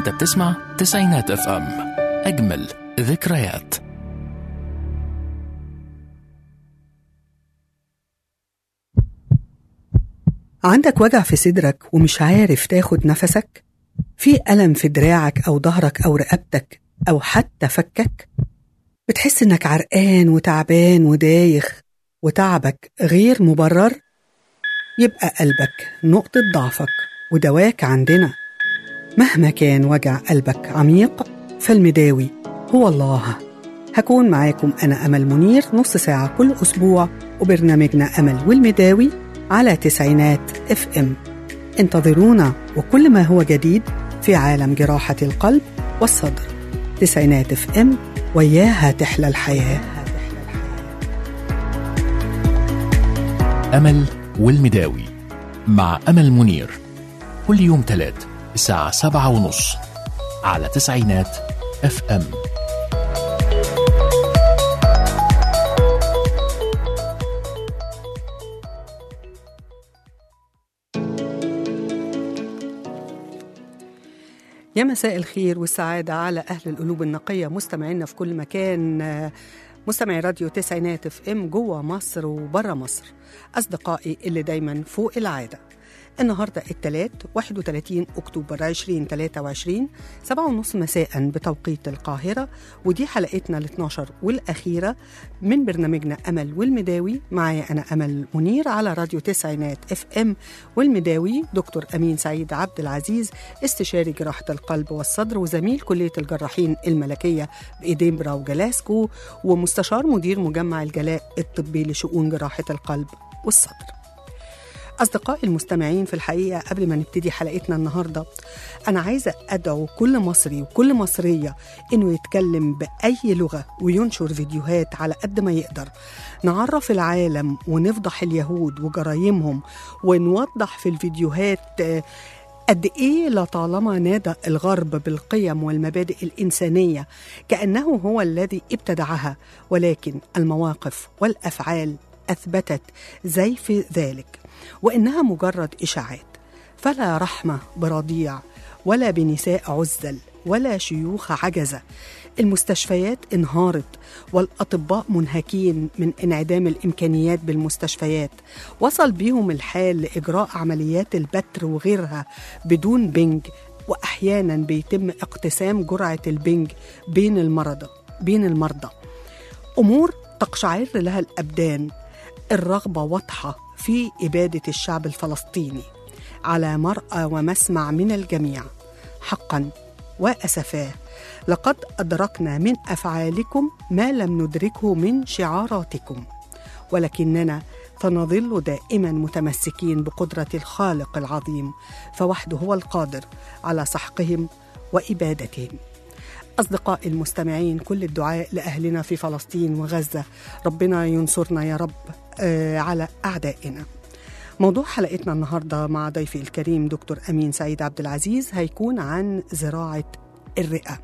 انت بتسمع تسعينات اف ام اجمل ذكريات عندك وجع في صدرك ومش عارف تاخد نفسك؟ في ألم في دراعك أو ظهرك أو رقبتك أو حتى فكك؟ بتحس إنك عرقان وتعبان ودايخ وتعبك غير مبرر؟ يبقى قلبك نقطة ضعفك ودواك عندنا مهما كان وجع قلبك عميق فالمداوي هو الله هكون معاكم أنا أمل منير نص ساعة كل أسبوع وبرنامجنا أمل والمداوي على تسعينات اف ام انتظرونا وكل ما هو جديد في عالم جراحة القلب والصدر تسعينات اف ام وياها تحلى الحياة أمل والمداوي مع أمل منير كل يوم تلات الساعة سبعة ونص على تسعينات اف ام يا مساء الخير والسعادة على أهل القلوب النقية مستمعينا في كل مكان آه، مستمعي راديو تسعينات اف ام جوه مصر وبره مصر أصدقائي اللي دايما فوق العادة النهاردة الثلاث 31 أكتوبر 2023 سبعة ونص مساء بتوقيت القاهرة ودي حلقتنا ال 12 والأخيرة من برنامجنا أمل والمداوي معايا أنا أمل منير على راديو تسعينات اف ام والمداوي دكتور أمين سعيد عبد العزيز استشاري جراحة القلب والصدر وزميل كلية الجراحين الملكية بإيدنبرا وجلاسكو ومستشار مدير مجمع الجلاء الطبي لشؤون جراحة القلب والصدر أصدقائي المستمعين في الحقيقة قبل ما نبتدي حلقتنا النهاردة أنا عايزة أدعو كل مصري وكل مصرية إنه يتكلم بأي لغة وينشر فيديوهات على قد ما يقدر نعرف العالم ونفضح اليهود وجرايمهم ونوضح في الفيديوهات آه، قد إيه لطالما نادى الغرب بالقيم والمبادئ الإنسانية كأنه هو الذي ابتدعها ولكن المواقف والأفعال أثبتت زيف ذلك وإنها مجرد إشاعات فلا رحمة برضيع ولا بنساء عزل ولا شيوخ عجزة المستشفيات انهارت والأطباء منهكين من انعدام الإمكانيات بالمستشفيات وصل بيهم الحال لإجراء عمليات البتر وغيرها بدون بنج وأحيانا بيتم اقتسام جرعة البنج بين المرضى بين المرضى أمور تقشعر لها الأبدان الرغبة واضحة في إبادة الشعب الفلسطيني على مرأى ومسمع من الجميع حقا وأسفاه لقد أدركنا من أفعالكم ما لم ندركه من شعاراتكم ولكننا فنظل دائما متمسكين بقدرة الخالق العظيم فوحده هو القادر على سحقهم وإبادتهم أصدقائي المستمعين كل الدعاء لأهلنا في فلسطين وغزة ربنا ينصرنا يا رب آه، على أعدائنا موضوع حلقتنا النهاردة مع ضيفي الكريم دكتور أمين سعيد عبد العزيز هيكون عن زراعة الرئة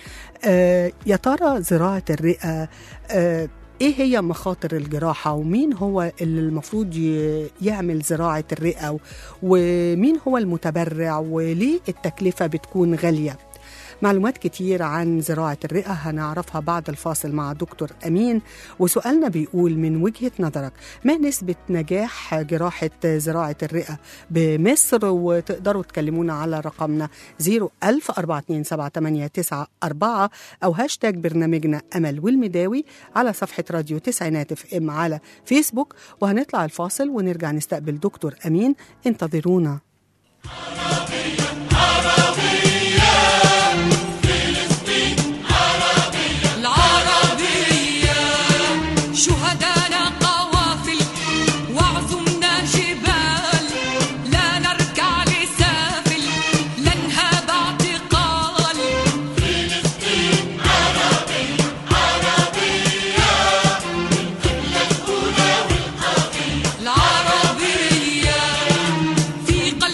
آه، يا ترى زراعة الرئة آه، ايه هي مخاطر الجراحة ومين هو اللي المفروض ي- يعمل زراعة الرئة ومين هو المتبرع وليه التكلفة بتكون غالية معلومات كتير عن زراعة الرئة هنعرفها بعد الفاصل مع دكتور أمين وسؤالنا بيقول من وجهة نظرك ما نسبة نجاح جراحة زراعة الرئة بمصر وتقدروا تكلمونا على رقمنا 010427894 أو هاشتاج برنامجنا أمل والمداوي على صفحة راديو تسعينات اف ام على فيسبوك وهنطلع الفاصل ونرجع نستقبل دكتور أمين انتظرونا العربية شهدانا قوافل وعظمنا جبال لا نركع لسافل لا نهاب اعتقال العربية في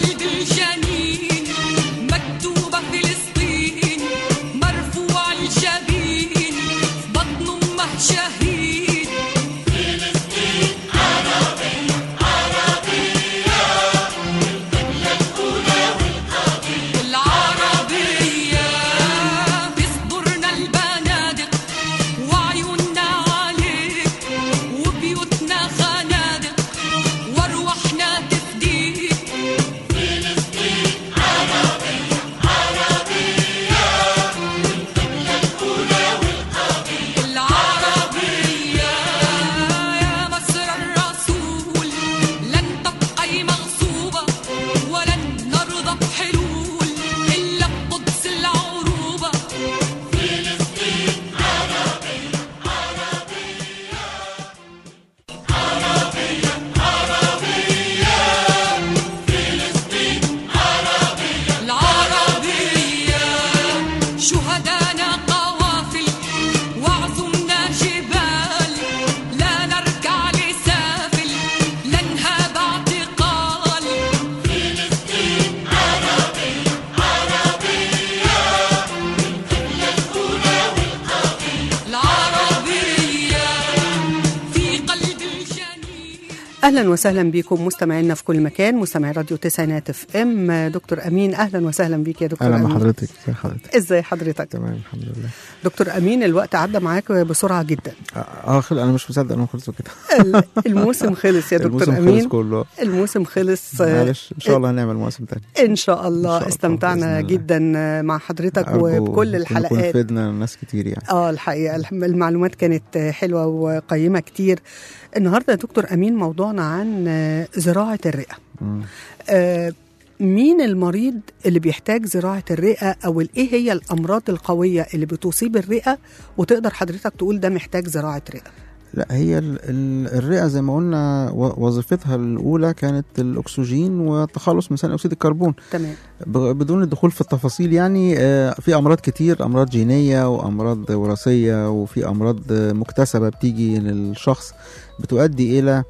اهلا وسهلا بكم مستمعينا في كل مكان مستمعي راديو تسعينات اف ام دكتور امين اهلا وسهلا بيك يا دكتور اهلا امين بحضرتك يا حضرتك ازاي حضرتك تمام الحمد لله دكتور امين الوقت عدى معاك بسرعه جدا اه خل... انا مش مصدق انهم خلصوا كده ال- الموسم خلص يا دكتور الموسم خلص امين كله الموسم خلص آه، معلش ان شاء الله هنعمل مواسم تاني ان شاء الله إن شاء الله، استمتعنا بإذن الله. جدا آه، مع حضرتك أرجو وبكل نكون الحلقات فدنا ناس كتير يعني اه الحقيقه الح- المعلومات كانت آه، حلوه وقيمه كتير النهارده يا دكتور امين موضوعنا عن آه، زراعه الرئه مم. آه، مين المريض اللي بيحتاج زراعه الرئه او ايه هي الامراض القويه اللي بتصيب الرئه وتقدر حضرتك تقول ده محتاج زراعه رئه لا هي ال... ال... الرئه زي ما قلنا و... وظيفتها الاولى كانت الاكسجين والتخلص من ثاني اكسيد الكربون تمام ب... بدون الدخول في التفاصيل يعني آه، في امراض كتير امراض جينيه وامراض وراثيه وفي امراض آه، مكتسبه بتيجي للشخص بتؤدي الى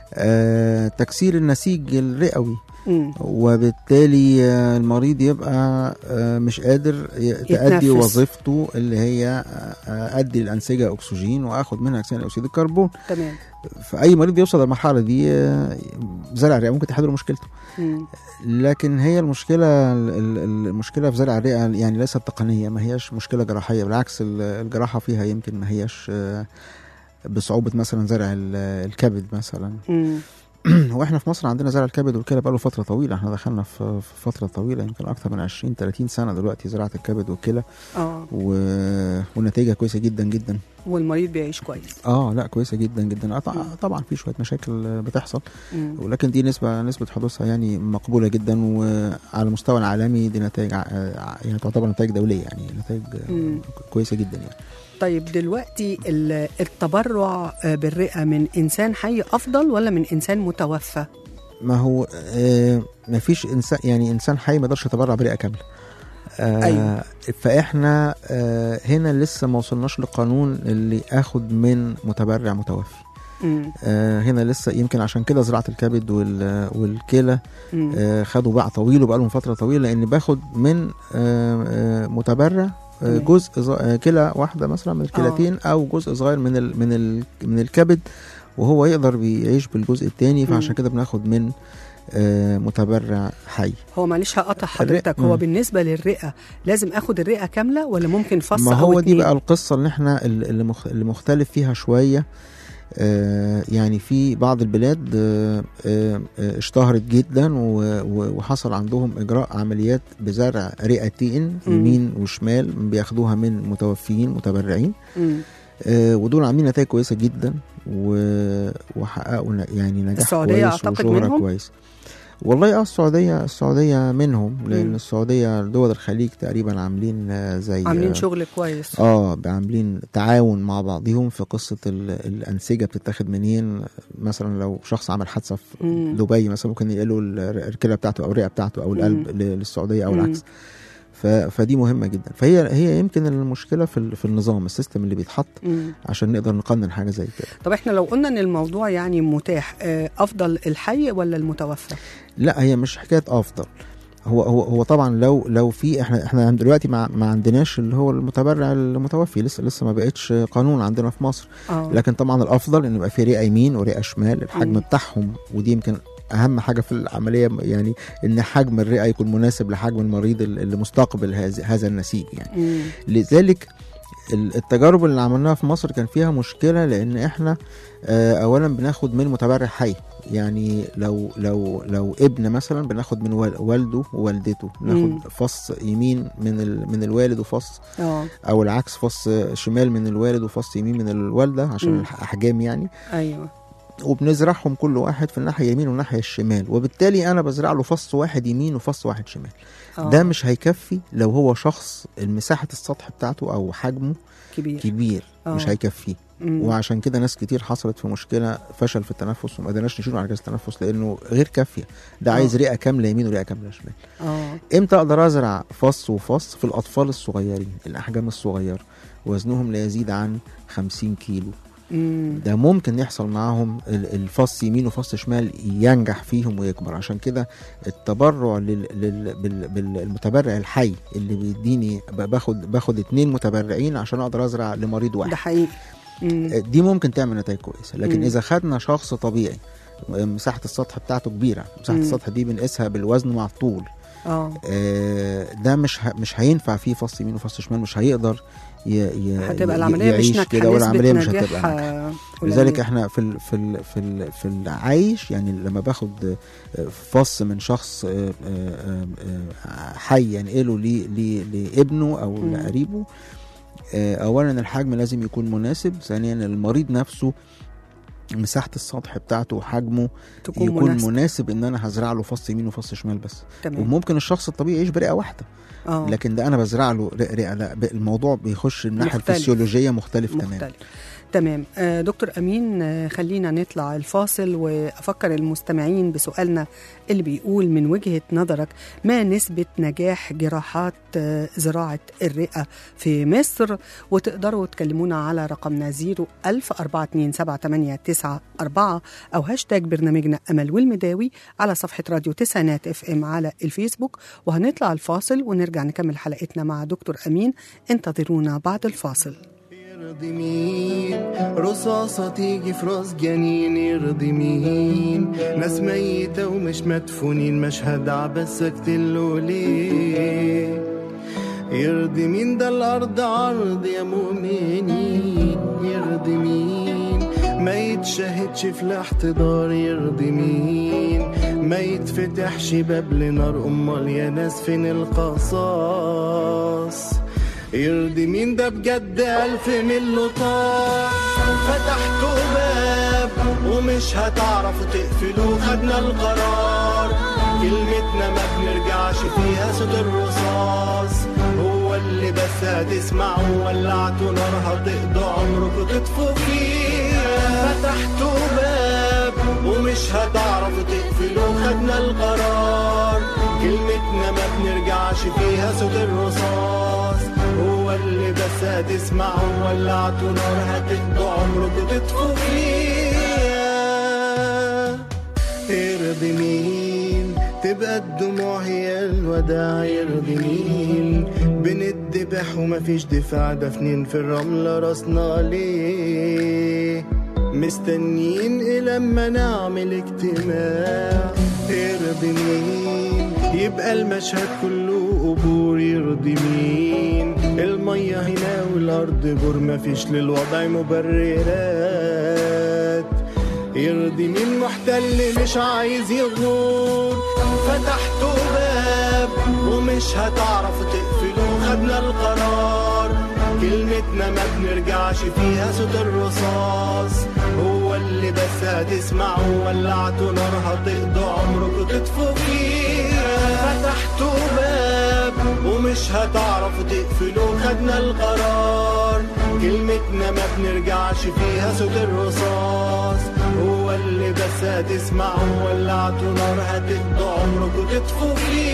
آه، تكسير النسيج الرئوي مم. وبالتالي آه، المريض يبقى آه، مش قادر ي- يتنفس. تأدي وظيفته اللي هي آه، آه، أدي الأنسجة أكسجين وآخد منها ثاني أكسيد الكربون تمام فأي مريض يوصل للمرحلة دي آه، زرع الرئة ممكن تحل له مشكلته مم. لكن هي المشكلة ال- ال- المشكلة في زرع الرئة يعني ليست تقنية ما هياش مشكلة جراحية بالعكس ال- الجراحة فيها يمكن ما هياش آه، بصعوبة مثلا زرع ال- الكبد مثلا مم. واحنا في مصر عندنا زرع الكبد والكلى بقاله فتره طويله احنا دخلنا في في فتره طويله يمكن اكثر من 20 30 سنه دلوقتي زراعه الكبد والكلى اه و... ونتائجها كويسه جدا جدا والمريض بيعيش كويس اه لا كويسه جدا جدا آه، طبعا- طبعا في شويه مشاكل بتحصل مم. ولكن دي نسبه نسبه حدوثها يعني مقبوله جدا وعلى المستوى العالمي دي نتائج ع- ع- يعني تعتبر نتائج دوليه يعني نتائج مم. كويسه جدا يعني طيب دلوقتي ال- التبرع آه، بالرئه من انسان حي افضل ولا من انسان متوفى ما هو آه ما فيش انسان يعني انسان حي ما يقدرش يتبرع برئه كامله آه أيوة. فاحنا آه هنا لسه ما وصلناش لقانون اللي اخد من متبرع متوفي مم. آه هنا لسه يمكن عشان كده زراعه الكبد وال- والكلى مم. آه خدوا باع طويل وبقالهم فتره طويله لان باخد من آه آه متبرع آه تمام. جزء ز- آه كلى واحده مثلا من الكلتين او جزء صغير من ال من ال من الكبد وهو يقدر بيعيش بالجزء الثاني فعشان مم. كده بناخد من آه متبرع حي هو معلش هقطع حضرتك الرئة- هو مم. بالنسبه للرئه لازم اخد الرئه كامله ولا ممكن فص ما او هو دي اتنين؟ بقى القصه اللي احنا اللي مخ- اللي مختلف فيها شويه آه يعني في بعض البلاد آه آه آه، اشتهرت جدا و- و- وحصل عندهم اجراء عمليات بزرع رئتين مم. يمين وشمال بياخدوها من متوفيين متبرعين مم. آه ودول عاملين نتائج كويسه جدا و- وحققوا ن- يعني نجاح السعودية كويس أعتقد وشهرة منهم؟ كويس والله اه السعوديه السعوديه منهم لان مم. السعوديه دول الخليج تقريبا عاملين آه، زي عاملين آه، شغل كويس اه عاملين تعاون مع بعضهم في قصه ال- الانسجه بتتاخد منين مثلا لو شخص عمل حادثه في مم. دبي مثلا ممكن ينقلوا ال- الكلى بتاعته او الرئه بتاعته او القلب ل- للسعوديه او مم. العكس ف... فدي مهمه جدا فهي هي يمكن المشكله في ال- في النظام السيستم اللي بيتحط مم. عشان نقدر نقنن حاجه زي كده طب احنا لو قلنا ان الموضوع يعني متاح آه، افضل الحي ولا المتوفى لا هي مش حكايه افضل هو هو هو طبعا لو لو في احنا احنا دلوقتي ما, ما عندناش اللي هو المتبرع المتوفي لسه لسه ما بقتش قانون عندنا في مصر اه لكن طبعا الافضل ان يبقى في رئه يمين ورئه شمال الحجم مم. بتاعهم ودي يمكن اهم حاجه في العمليه يعني ان حجم الرئه يكون مناسب لحجم المريض اللي مستقبل هذا هذا النسيج يعني مم. لذلك ال- التجارب اللي عملناها في مصر كان فيها مشكله لان احنا آه، اولا بناخد من متبرع حي يعني لو لو لو ابن مثلا بناخد من وال- والده ووالدته مم. ناخد فص يمين من ال- من الوالد وفص اه او العكس فص شمال من الوالد وفص يمين من الوالده عشان مم. الاحجام يعني ايوه وبنزرعهم كل واحد في الناحيه اليمين والناحيه الشمال وبالتالي انا بزرع له فص واحد يمين وفص واحد شمال آه. ده مش هيكفي لو هو شخص مساحه السطح بتاعته او حجمه كبير كبير آه. مش هيكفيه مم. وعشان كده ناس كتير حصلت في مشكله فشل في التنفس وما قدرناش نشيله على جهاز التنفس لانه غير كافيه ده آه. عايز رئه كامله يمين ورئه كامله شمال اه امتى اقدر ازرع فص وفص في الاطفال الصغيرين الاحجام الصغيره وزنهم لا يزيد عن 50 كيلو مم. ده ممكن يحصل معاهم ال- الفص يمين وفص شمال ينجح فيهم ويكبر عشان كده التبرع لل... لل... بال... بالمتبرع الحي اللي بيديني ب- باخد باخد اتنين متبرعين عشان اقدر ازرع لمريض واحد ده حقيقي مم. دي ممكن تعمل نتائج كويسه لكن مم. اذا خدنا شخص طبيعي مساحه السطح بتاعته كبيره مساحه مم. السطح دي بنقيسها بالوزن مع الطول اه آه، ده مش ه... مش هينفع فيه فص يمين وفص شمال مش هيقدر ي... ي... هتبقى ي- العمليه مش يعيش ناجحه كده والعمليه مش نسبة هتبقى ناجحه نجاحها لذلك قليلة. احنا في ال في ال في ال في العايش يعني لما باخد آه، فص من شخص آه، آه، آه، حي ينقله لي- لي- لابنه او مم. لقريبه آه، اولا الحجم لازم يكون مناسب ثانيا المريض نفسه مساحه السطح بتاعته وحجمه تكون يكون مناسبة. مناسب ان انا هزرع له فص يمين وفص شمال بس تمام وممكن الشخص الطبيعي يعيش برئه واحده اه لكن ده انا بزرع له رئه رئة. لا ب- الموضوع بيخش الناحيه مختلف. الفسيولوجيه مختلف, تماما مختلف تمام آه، دكتور امين آه، خلينا نطلع الفاصل وافكر المستمعين بسؤالنا اللي بيقول من وجهه نظرك ما نسبه نجاح جراحات آه، زراعه الرئه في مصر وتقدروا تكلمونا على رقمنا 010427894 او هاشتاج برنامجنا امل والمداوي على صفحه راديو تسعينات اف ام على الفيسبوك وهنطلع الفاصل ونرجع نكمل حلقتنا مع دكتور امين انتظرونا بعد الفاصل يرضي مين رصاصة تيجي في راس جنين يرضي مين ناس ميتة ومش مدفونين مشهد عبس اقتله ليه يرضي مين ده الأرض عرض يا مؤمنين يرضي مين ما يتشهدش في الاحتضار يرضي مين ما يتفتحش باب لنار أمال يا ناس فين القصاص يرضي مين ده بجد ألف من لطاف فتحتوا باب ومش هتعرفوا تقفلوه خدنا القرار كلمتنا ما بنرجعش فيها صوت الرصاص هو اللي بس هتسمعوا ولعتوا نار هتقضوا عمركوا تطفوا فيها فتحتوا باب ومش هتعرفوا تقفلوه خدنا القرار كلمتنا ما بنرجعش فيها صوت الرصاص هو اللي بس هتسمعوا ولعتوا نار هتقضوا عمركوا تطفوا فيها يرضي مين تبقى الدموع هي الوداع يرضي مين بنتذبح ومفيش دفاع دفنين في الرملة راسنا ليه مستنيين إلى ما نعمل اجتماع يرضي مين يبقى المشهد كله قبور يرضي مين المية هنا والأرض بور مفيش للوضع مبررات يرضي مين محتل مش عايز يغور فتحتوا باب ومش هتعرفوا تقفلوه خدنا القرار كلمتنا ما بنرجعش فيها صوت الرصاص هو اللي بس هتسمعوا ولعتوا نار هتقضوا عمركوا تطفوا فيها فتحتوا باب ومش هتعرفوا تقفلوه خدنا القرار كلمتنا ما بنرجعش فيها صوت الرصاص هو اللي بس هتسمعوا ولعتوا نار هتقضوا عمركوا تطفوا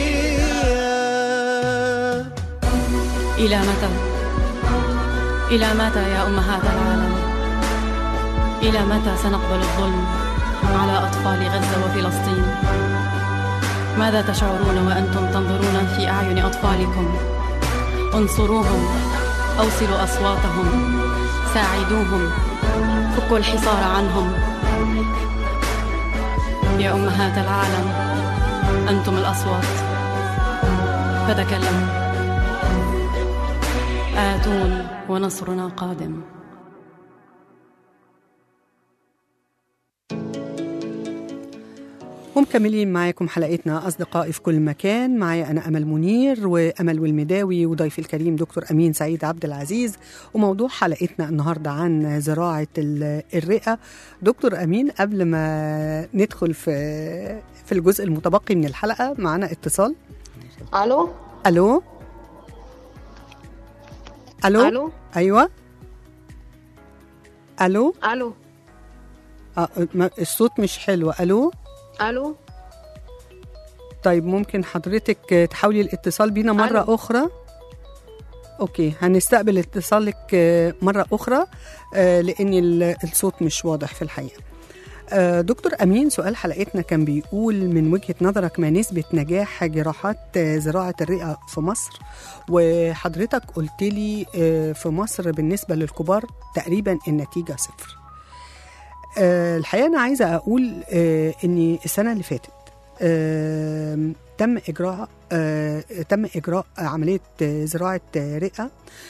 فيها إلى متى؟ إلى متى يا أمهات العالم؟ إلى متى سنقبل الظلم على أطفال غزة وفلسطين؟ ماذا تشعرون وأنتم تنظرون في أعين أطفالكم؟ انصروهم أوصلوا أصواتهم ساعدوهم فكوا الحصار عنهم يا أمهات العالم أنتم الأصوات فتكلموا آتون ونصرنا قادم ومكملين معاكم حلقتنا أصدقائي في كل مكان معايا أنا أمل منير وأمل والمداوي وضيفي الكريم دكتور أمين سعيد عبد العزيز وموضوع حلقتنا النهاردة عن زراعة ال- الرئة دكتور أمين قبل ما ندخل في في الجزء المتبقي من الحلقة معنا اتصال الو ألو ألو الو أيوة ألو الو آه ما- الصوت مش حلو ألو الو طيب ممكن حضرتك تحاولي الاتصال بينا مرة ألو. أخرى أوكي هنستقبل اتصالك آه، مرة أخرى آه، لأن ال- الصوت مش واضح في الحقيقة آه، دكتور أمين سؤال حلقتنا كان بيقول من وجهة نظرك ما نسبة نجاح جراحات آه، زراعة الرئة في مصر وحضرتك قلت لي آه، في مصر بالنسبة للكبار تقريبا النتيجة صفر آه الحقيقه انا عايزه اقول آه ان السنه اللي فاتت آه تم اجراء آه تم اجراء عمليه آه، زراعه آه، رئه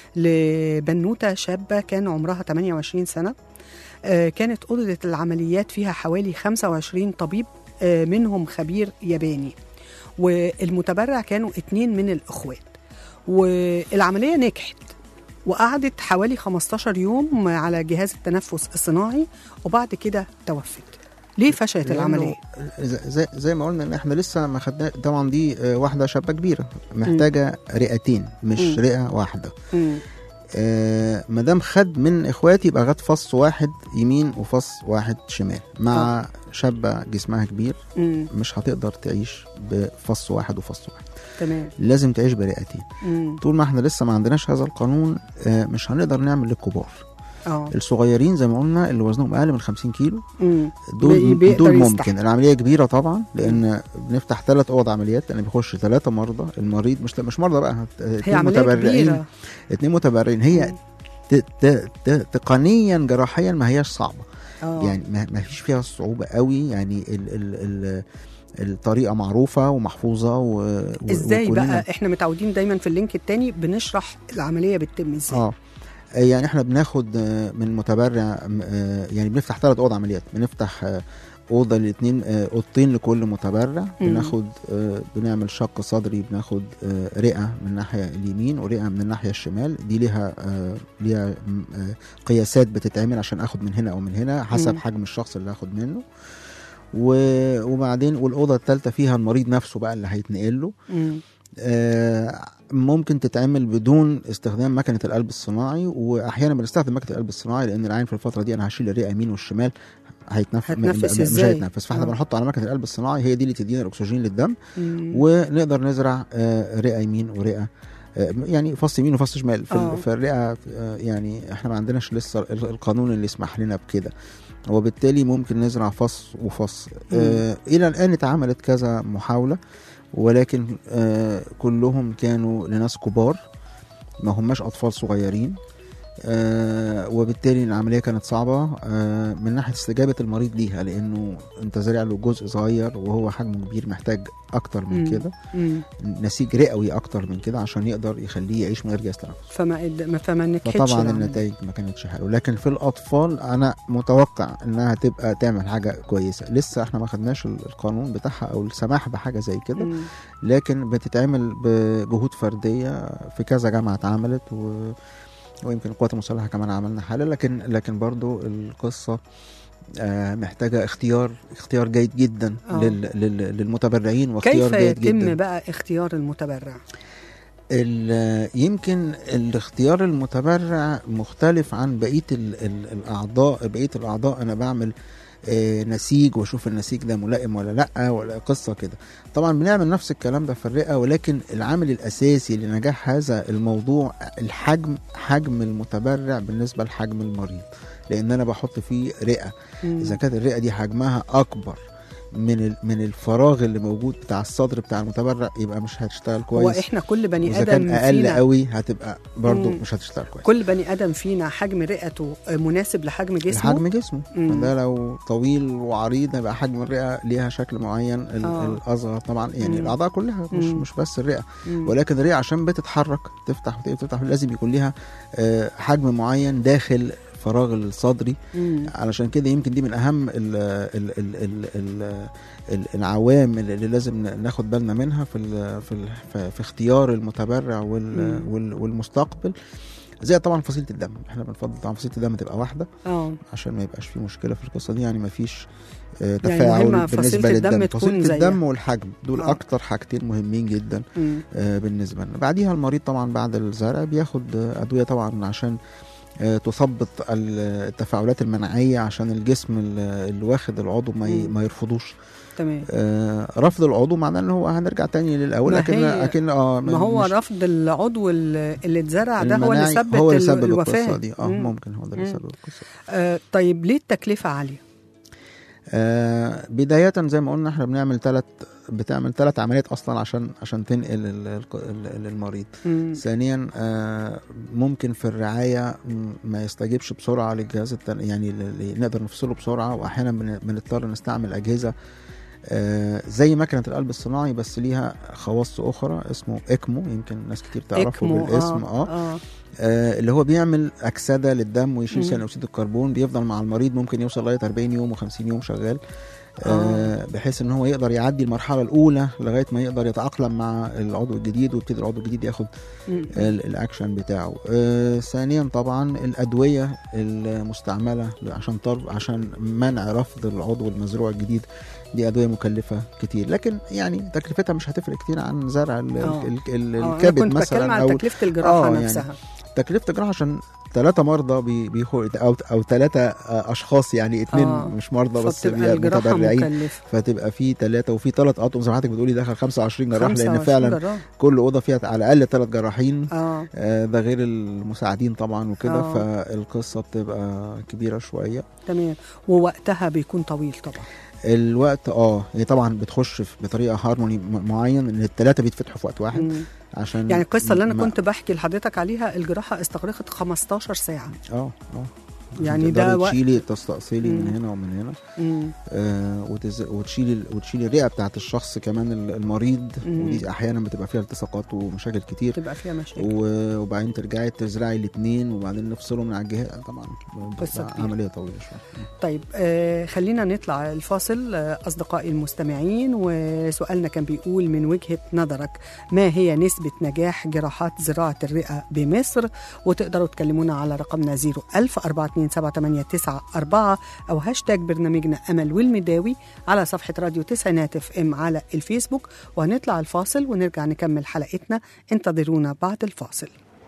لبنوته شابه كان عمرها 28 سنه آه كانت اوضه العمليات فيها حوالي 25 طبيب آه منهم خبير ياباني والمتبرع كانوا اتنين من الاخوات والعمليه نجحت وقعدت حوالي 15 يوم على جهاز التنفس الصناعي وبعد كده توفت ليه فشلت لأنه العمليه زي, زي- زي ما قلنا ان احنا لسه ما خدنا طبعا دي آه، واحده شابه كبيره محتاجه رئتين مش مم. رئه واحده مم. آه ما دام خد من اخواتي يبقى خد فص واحد يمين وفص واحد شمال مع شابه جسمها كبير مم. مش هتقدر تعيش بفص واحد وفص واحد تمام لازم تعيش برئتين مم. طول ما احنا لسه ما عندناش هذا القانون آه، مش هنقدر نعمل للكبار اه الصغيرين زي ما قلنا اللي وزنهم اقل من 50 كيلو مم. بي- دول بيقدر دول يستحمل. ممكن العمليه كبيره طبعا لان بنفتح ثلاث اوض عمليات لان بيخش ثلاثه مرضى المريض مش مش مرضى بقى هي اتنين عمليه متبرعين كبيره اتنين متبرعين هي مم. ت- ت- ت- تقنيا جراحيا ما هياش صعبه اه يعني ما ما فيش فيها صعوبه قوي يعني ال ال ال الطريقه معروفه ومحفوظه و و- ازاي وكلنا- بقى احنا متعودين دايما في اللينك التاني بنشرح العمليه بتتم ازاي اه يعني احنا بناخد آه، من متبرع آه، يعني بنفتح ثلاث اوض عمليات بنفتح آه، اوضه لاثنين اوضتين لكل متبرع مم. بناخد آه، بنعمل شق صدري بناخد آه، رئه من الناحيه اليمين ورئه من الناحيه الشمال دي ليها آه، ليها م- آه، قياسات بتتعمل عشان اخد من هنا او من هنا حسب مم. حجم الشخص اللي هاخد منه و- وبعدين والاوضه الثالثه فيها المريض نفسه بقى اللي هيتنقل له مم. آه، ممكن تتعمل بدون استخدام مكنه القلب الصناعي واحيانا بنستخدم مكنه القلب الصناعي لان العين في الفتره دي انا هشيل الرئه يمين والشمال هيتنفس هتنفس مش إزاي؟ هيتنفس فاحنا آه. بنحطه على مكنه القلب الصناعي هي دي اللي تدينا الاكسجين للدم مم. ونقدر نزرع آه، رئه يمين ورئه آه، يعني فص يمين وفص شمال في, آه. ال- في الرئه آه، يعني احنا ما عندناش لسه ال- القانون اللي يسمح لنا بكده وبالتالي ممكن نزرع فص وفص آه الى الان اتعملت كذا محاوله ولكن آه كلهم كانوا لناس كبار ما هماش اطفال صغيرين آه وبالتالي العمليه كانت صعبه آه من ناحيه استجابه المريض ليها لانه انت زارع له جزء صغير وهو حجمه كبير محتاج اكتر من مم. كده مم. نسيج رئوي اكتر من كده عشان يقدر يخليه يعيش من غير جهاز تنفس فما ما- فما نجحتش فطبعا العملية. النتائج ما كانتش حلوه لكن في الاطفال انا متوقع انها تبقى تعمل حاجه كويسه لسه احنا ما خدناش ال- القانون بتاعها او السماح بحاجه زي كده مم. لكن بتتعمل بجهود فرديه في كذا جامعه اتعملت و... ويمكن القوات المسلحه كمان عملنا حاله لكن لكن برضو القصه آه، محتاجه اختيار اختيار جيد جدا آه. لل... لل... للمتبرعين واختيار كيف جيد يتم جدا بقى اختيار المتبرع ال- يمكن الاختيار المتبرع مختلف عن بقيه ال ال الاعضاء بقيه الاعضاء انا بعمل آه، نسيج واشوف النسيج ده ملائم ولا لا ولا قصه كده طبعا بنعمل نفس الكلام ده في الرئه ولكن العامل الاساسي لنجاح هذا الموضوع الحجم حجم المتبرع بالنسبه لحجم المريض لان انا بحط فيه رئه مم. اذا كانت الرئه دي حجمها اكبر من ال- من الفراغ اللي موجود بتاع الصدر بتاع المتبرع يبقى مش هتشتغل هو كويس احنا كل بني واذا ادم كان اقل فينا قوي هتبقى برضه مم. مش هتشتغل كويس كل بني ادم فينا حجم رئته مناسب لحجم جسمه حجم جسمه مم. فده لو طويل وعريض هيبقى حجم الرئه ليها شكل معين ال- آه. الاصغر طبعا يعني مم. الاعضاء كلها مش مم. مش بس الرئه مم. ولكن الرئه عشان بتتحرك تفتح وتقفل تفتح لازم يكون ليها آه، حجم معين داخل الفراغ الصدري مم. علشان كده يمكن دي من اهم ال ال ال ال ال ال العوامل اللي لازم ناخد بالنا منها في ال في ال في- في اختيار المتبرع وال مم. وال والمستقبل زي طبعا فصيله الدم احنا بنفضل طبعا فصيله الدم تبقى واحده اه عشان ما يبقاش في مشكله في القصه دي يعني ما فيش آه، يعني تفاعل مهمة فصيلة بالنسبه الدم للدم تكون فصيله زيها. الدم والحجم دول آه. اكتر حاجتين مهمين جدا مم. آه، بالنسبه لنا بعديها المريض طبعا بعد الزرع بياخد آه، ادويه طبعا عشان آه، تثبط ال- التفاعلات المناعيه عشان الجسم ال- اللي واخد العضو ما ي- مم. ما يرفضوش تمام آه، رفض العضو معناه ان هو هنرجع تاني للاول ما لكن هي- لكن اه ما هو مش- رفض العضو اللي اللي اتزرع ده هو اللي المناعي سبب هو اللي ال- سبب الوفاه القصه دي اه مم. ممكن هو ده اللي مم. سبب القصه آه طيب ليه التكلفه عاليه؟ آه بداية زي ما قلنا احنا بنعمل ثلاث بتعمل ثلاث عمليات اصلا عشان عشان تنقل ال- ال- ال- المريض مم. ثانيا آه، ممكن في الرعايه م- ما يستجيبش بسرعه للجهاز التن... يعني ل- ل- نقدر نفصله بسرعه واحيانا بن- بنضطر نستعمل اجهزه آه، زي مكنه القلب الصناعي بس ليها خواص اخرى اسمه اكمو يمكن ناس كتير تعرفه إكمو، بالاسم اه, آه. آه اللي هو بيعمل اكسده للدم ويشيل مم. ثاني اكسيد الكربون بيفضل مع المريض ممكن يوصل لغايه 40 يوم و50 يوم شغال آه بحيث ان هو يقدر يعدي المرحله الاولى لغايه ما يقدر يتاقلم مع العضو الجديد ويبتدي العضو الجديد ياخد مم. ال- الاكشن بتاعه آه ثانيا طبعا الادويه المستعمله عشان طرد عشان منع رفض العضو المزروع الجديد دي ادويه مكلفه كتير لكن يعني تكلفتها مش هتفرق كتير عن زرع ال- آه. ال- ال- آه، أنا الكبد كنت بتكلم مثلا عن او تكلفة الجراحة آه، يعني نفسها تكلفه الجراحه عشان ثلاثة مرضى بي- بيخو او او ثلاثة اشخاص يعني اتنين آه. مش مرضى بس فبتبقى بي- الجراحة متبرعين مكلفة فتبقى في ثلاثة وفي ثلاث اطقم زي ما حضرتك بتقولي دخل 25 جراح لان 25 فعلا جراح. كل اوضه فيها على الاقل ثلاث جراحين اه آه، ده غير المساعدين طبعا وكده آه. فالقصه بتبقى كبيره شويه تمام ووقتها بيكون طويل طبعا الوقت اه هي طبعا بتخش في- بطريقه هارموني م- معين ان الثلاثه بيتفتحوا في وقت واحد مم. عشان يعني القصة اللي أنا ما- كنت بحكي لحضرتك عليها الجراحة استغرقت 15 ساعة اه اه يعني ده تقدري وقت تشيلي تستأصلي من مم. هنا ومن هنا مم. آه وتز... وتشيلي ال- وتشيلي الرئه بتاعت الشخص كمان ال- المريض مم. ودي احيانا بتبقى فيها التصاقات ومشاكل كتير تبقى فيها مشاكل و- وبعدين ترجعي تزرعي الاثنين وبعدين نفصلهم من على الجهاز طبعا قصة بتبقى كبيرة. عمليه طويله شويه طيب آه خلينا نطلع الفاصل آه أصدقائي المستمعين وسؤالنا كان بيقول من وجهة نظرك ما هي نسبة نجاح جراحات زراعة الرئة بمصر وتقدروا تكلمونا على رقمنا 01000 4278994 أو هاشتاج برنامجنا أمل والمداوي على صفحة راديو تسعينات اف ام على الفيسبوك وهنطلع الفاصل ونرجع نكمل حلقتنا انتظرونا بعد الفاصل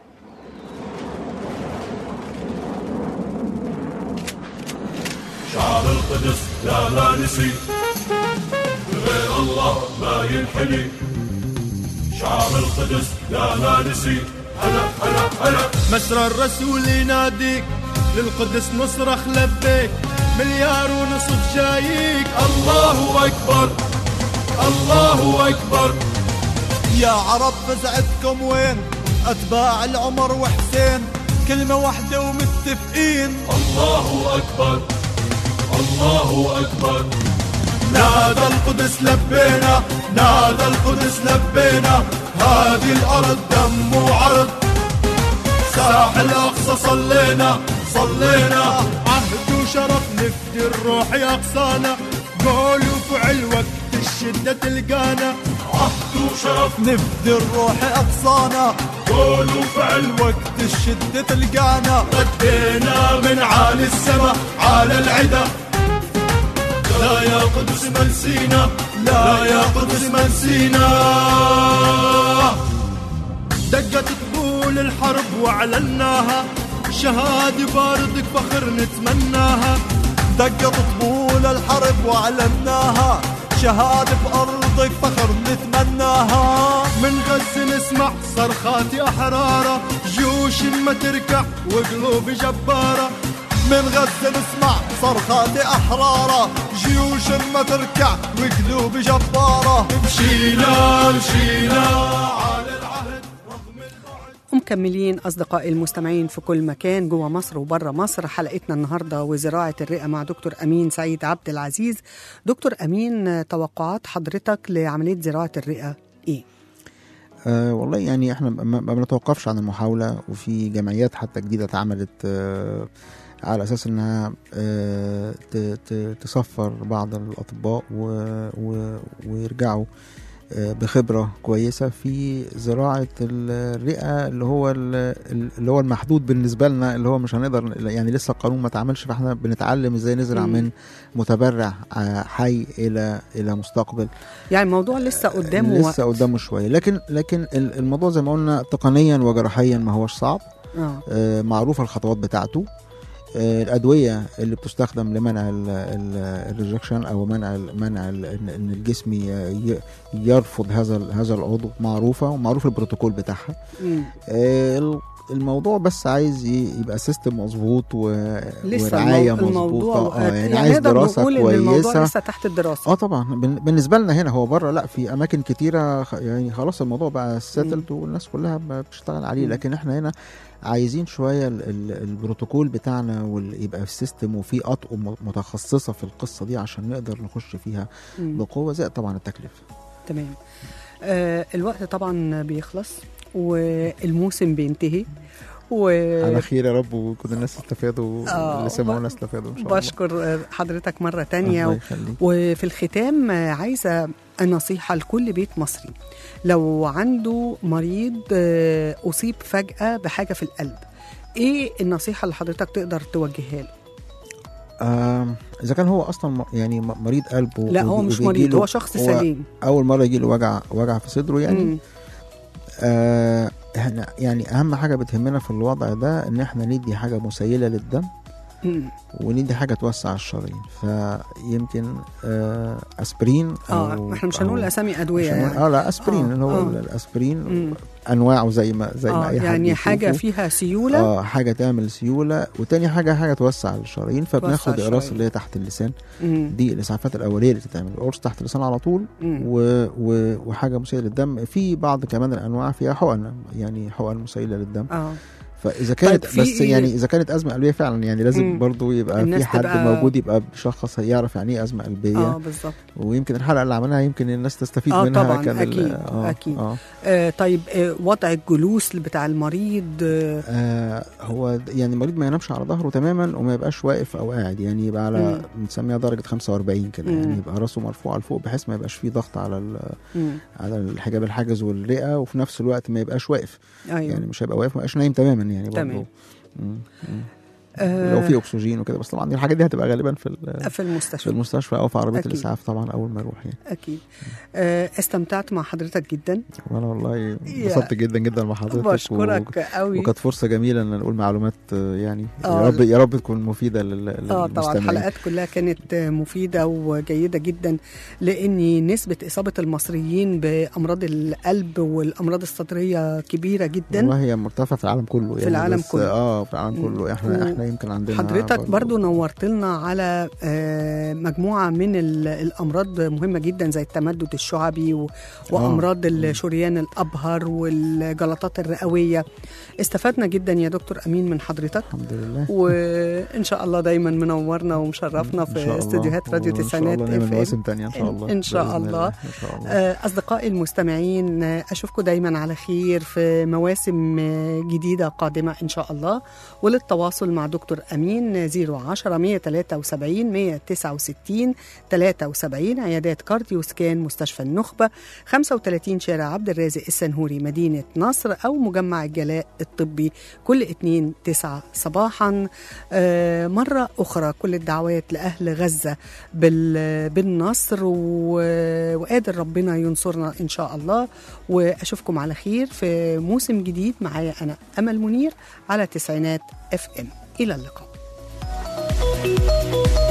شعب القدس لا ما نسي غير الله ما ينحني شعب القدس لا ما نسي هلا هلا هلا مسرى الرسول يناديك للقدس نصرخ لبيك مليار ونصف جايك الله أكبر الله أكبر يا عرب فزعتكم وين اتباع العمر وحسين كلمة واحدة ومتفقين الله أكبر الله أكبر نادى القدس لبينا نادى القدس لبينا هذه الارض دم وعرض ساحل الاقصى صلينا صلينا عهد وشرف نفدي الروح يا اقصانا قول وفعل وقت الشدة تلقانا عهد وشرف نفدي الروح اقصانا قول وفعل وقت الشدة تلقانا ردينا من عالي السما على العدا لا يا قدس من سينا لا يا قدس من سينا دقت طبول الحرب واعلناها شهادة باردك فخر نتمناها دقت طبول الحرب واعلناها شهادة بأرضك فخر نتمناها من غزة نسمع صرخات أحرارة جيوش ما تركع وقلوب جبارة من غزة نسمع صرخات أحرارة جيوش ما تركع وقلوب جبارة مشينا مشينا على العهد رغم البعد ومكملين أصدقائي المستمعين في كل مكان جوه مصر وبره مصر حلقتنا النهاردة وزراعة الرئة مع دكتور أمين سعيد عبد العزيز دكتور أمين توقعات حضرتك لعملية زراعة الرئة إيه؟ أه والله يعني احنا ما ما بنتوقفش عن المحاولة وفي جمعيات حتى جديدة اتعملت أه على اساس انها أه ت- ت- تصفر بعض الاطباء و و ويرجعوا أه بخبرة كويسة في زراعة الرئة اللي هو ال- اللي هو المحدود بالنسبة لنا اللي هو مش هنقدر يعني لسه القانون ما اتعملش فاحنا بنتعلم ازاي نزرع مم. من متبرع آه، حي الى الى مستقبل يعني الموضوع لسه قدامه لسه وقت. قدامه شويه لكن لكن ال- الموضوع زي ما قلنا تقنيا وجراحيا ما هوش صعب آه. آه، معروفه الخطوات بتاعته آه، الادويه اللي بتستخدم لمنع الريجكشن او منع ال- منع ال- ان إن الجسم ي- ي- يرفض هذا ال- هذا العضو معروفه ومعروف البروتوكول بتاعها مم. آه، ال- الموضوع بس عايز ي- يبقى سيستم مظبوط و- لسه ورعايه المو- الموضوع مظبوطه اه يعني, يعني عايز نقدر دراسه نقول ان الموضوع كويسه لسه تحت الدراسه اه طبعا بن- بالنسبه لنا هنا هو بره لا في اماكن كتيره خ- يعني خلاص الموضوع بقى سيتلد والناس كلها ب- بتشتغل عليه مم. لكن احنا هنا عايزين شويه ال- ال- البروتوكول بتاعنا ويبقى في سيستم وفي اطقم متخصصه في القصه دي عشان نقدر نخش فيها مم. بقوه زائد طبعا التكلفه تمام آه الوقت طبعا بيخلص والموسم بينتهي و على خير يا رب وكل الناس استفادوا آه، اللي سمعونا استفادوا ان شاء الله بشكر حضرتك مرة تانية الله و... يخليك وفي الختام آه، عايزة نصيحة لكل بيت مصري لو عنده مريض آه، أصيب فجأة بحاجة في القلب إيه النصيحة اللي حضرتك تقدر توجهها له؟ آم، اذا كان هو اصلا م- يعني م- مريض قلب و- لا هو وبي- مش وبيجيله- مريض هو شخص سليم اول مره يجي له وجع وجع في صدره يعني مم. آه احنا يعني اهم حاجه بتهمنا في الوضع ده ان احنا ندي حاجه مسيله للدم مم. وندي حاجه توسع الشرايين فيمكن آه اسبرين اه احنا مش هنقول أو- اسامي ادويه مش هنقول- يعني اه لا اسبرين آه، اللي هو آه. الاسبرين مم. انواعه زي ما زي ما اه اي حد يعني حاجه يشوفه. فيها سيوله اه حاجه تعمل سيوله وتاني حاجه حاجه توسع الشرايين فبناخد توسع اقراص الشرايين. اللي هي تحت اللسان مم. دي الاسعافات الاوليه اللي بتتعمل القرص تحت اللسان على طول مم. و... و... وحاجه مسيله للدم في بعض كمان الانواع فيها حقن يعني حقن مسيله للدم اه فاذا كانت في بس إيه؟ يعني اذا كانت ازمه قلبيه فعلا يعني لازم مم. برضو يبقى الناس في حد تبقى- موجود يبقى بيشخص يعرف يعني ايه ازمه قلبيه اه بالظبط ويمكن الحلقه اللي عملناها يمكن الناس تستفيد آه منها طبعاً، كان ال- أكيد، آه أكيد. آه. آه طيب آه وضع الجلوس بتاع المريض آه آه هو د- يعني المريض ما ينامش على ظهره تماما وما يبقاش واقف او قاعد يعني يبقى على بنسميها درجه 45 كده مم. يعني يبقى راسه مرفوع لفوق بحيث ما يبقاش فيه ضغط على ال- مم. على الحجاب الحاجز والرئه وفي نفس الوقت ما يبقاش واقف ايوه يعني مش هيبقى واقف ما يبقاش نايم تماما يعني برضه تمام. مم. مم. آه لو في اكسجين وكده بس طبعا الحاجات دي هتبقى غالبا في ال- في في المستشفى المستشفى او في عربيه أكيد. الاسعاف طبعا اول ما اروح يعني اكيد آه استمتعت مع حضرتك جدا وانا والله انبسطت جدا جدا مع حضرتك و- بشكرك قوي وكانت فرصه جميله ان نقول معلومات آه، يعني آه. يا رب يا رب تكون مفيده لل- اه طبعا للمستمعين الحلقات كلها كانت مفيده وجيده جدا لان نسبه اصابه المصريين بامراض القلب والامراض الصدريه كبيره جدا والله هي مرتفعه في العالم كله في العالم بس كله. اه في العالم كله مم. احنا و- احنا يمكن عندنا حضرتك برضو نورت لنا على آه، مجموعة من ال- الأمراض مهمة جدا زي التمدد الشعبي و- وأمراض الشريان الأبهر والجلطات الرئوية استفدنا جدا يا دكتور أمين من حضرتك الحمد لله وإن شاء الله دايما منورنا ومشرفنا إن شاء في الله. استديوهات راديو وإن شاء تسعينات الله نعمل FM. مواسم تانية ان شاء الله إن شاء بإذن الله. ان شاء الله آه، أصدقائي المستمعين آه، أشوفكم دايما على خير في مواسم آه، جديدة قادمة إن شاء الله وللتواصل مع دكتور أمين 010 173 169 73 عيادات كارديو سكان مستشفى النخبة 35 شارع عبد الرازق السنهوري مدينة نصر أو مجمع الجلاء الطبي كل اثنين تسعة صباحا آه، مرة أخرى كل الدعوات لأهل غزة بال- بالنصر و- وقادر ربنا ينصرنا إن شاء الله وأشوفكم على خير في موسم جديد معايا أنا أمل منير على تسعينات اف ام إلى اللقاء